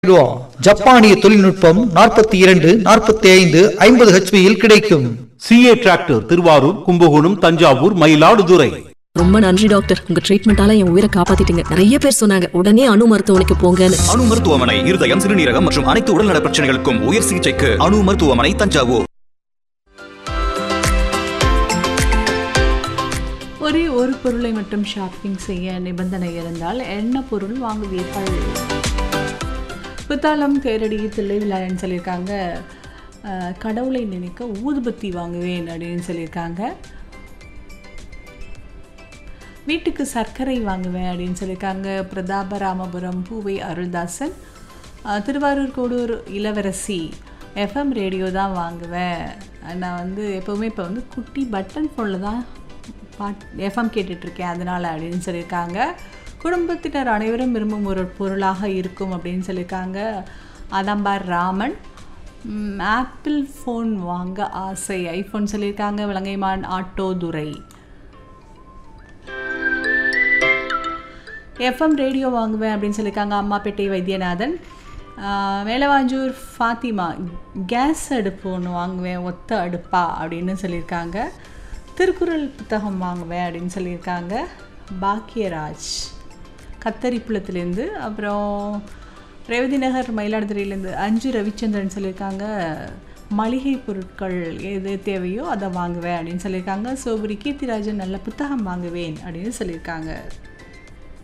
ஜப்பானிய தொழில்நுட்பம் நாற்பத்தி இரண்டு நாற்பத்தி ஐந்து ஐம்பது ஹெச்பியில் கிடைக்கும் சிஏ டிராக்டர் திருவாரூர் கும்பகோணம் தஞ்சாவூர் மயிலாடுதுறை ரொம்ப நன்றி டாக்டர் உங்க ட்ரீட்மெண்டால என் உயிரை காப்பாத்திட்டீங்க நிறைய பேர் சொன்னாங்க உடனே அணு மருத்துவமனைக்கு போங்கன்னு அணு மருத்துவமனை இருதயம் சிறுநீரகம் மற்றும் அனைத்து உடல்நல பிரச்சனைகளுக்கும் உயர் சிகிச்சைக்கு அணு மருத்துவமனை தஞ்சாவூர் ஒரே ஒரு பொருளை மட்டும் ஷாப்பிங் செய்ய நிபந்தனை இருந்தால் என்ன பொருள் வாங்குவீர்கள் புத்தாலம் தேரடி தில்லை விழான்னு சொல்லியிருக்காங்க அஹ், கடவுளை நினைக்க ஊதுபத்தி வாங்குவேன் அப்படின்னு சொல்லியிருக்காங்க வீட்டுக்கு சர்க்கரை வாங்குவேன் அப்படின்னு சொல்லியிருக்காங்க பிரதாபராமபுரம் பூவை அருள்தாசன் அஹ், திருவாரூர் கோடூர் இளவரசி எஃப்எம் ரேடியோ தான் வாங்குவேன் நான் வந்து எப்போவுமே இப்போ வந்து குட்டி பட்டன் ஃபோனில் தான் பாட் எஃப்எம் கேட்டுட்ருக்கேன் அதனால் அப்படின்னு சொல்லியிருக்காங்க குடும்பத்தினர் அனைவரும் விரும்பும் ஒரு பொருளாக இருக்கும் அப்படின்னு சொல்லியிருக்காங்க அதம்பார் ராமன் ம், ஆப்பிள் ஃபோன் வாங்க ஆசை ஐஃபோன் சொல்லியிருக்காங்க Valangaiman auto Durai FM radio வாங்குவேன் அப்படின்னு சொல்லியிருக்காங்க அம்மாப்பேட்டை வைத்தியநாதன் ஆஹ் மேலவாஞ்சூர் ஃபாத்திமா கேஸ் அடுப்பு ஒன்று வாங்குவேன் ஒத்த அடுப்பா அப்படின்னு சொல்லியிருக்காங்க திருக்குறள் புத்தகம் வாங்குவேன் அப்படின்னு சொல்லியிருக்காங்க பாக்கியராஜ் கத்தரிப்புலத்துலேருந்து அப்புறம் ரேவதி நகர் மயிலாடுதுறையிலேருந்து அஞ்சு ரவிச்சந்திரன் சொல்லியிருக்காங்க மளிகை பொருட்கள் எது தேவையோ அதை வாங்குவேன் அப்படின்னு சொல்லியிருக்காங்க சோபுரி கீர்த்திராஜன் நல்ல புத்தகம் வாங்குவேன் அப்படின்னு சொல்லியிருக்காங்க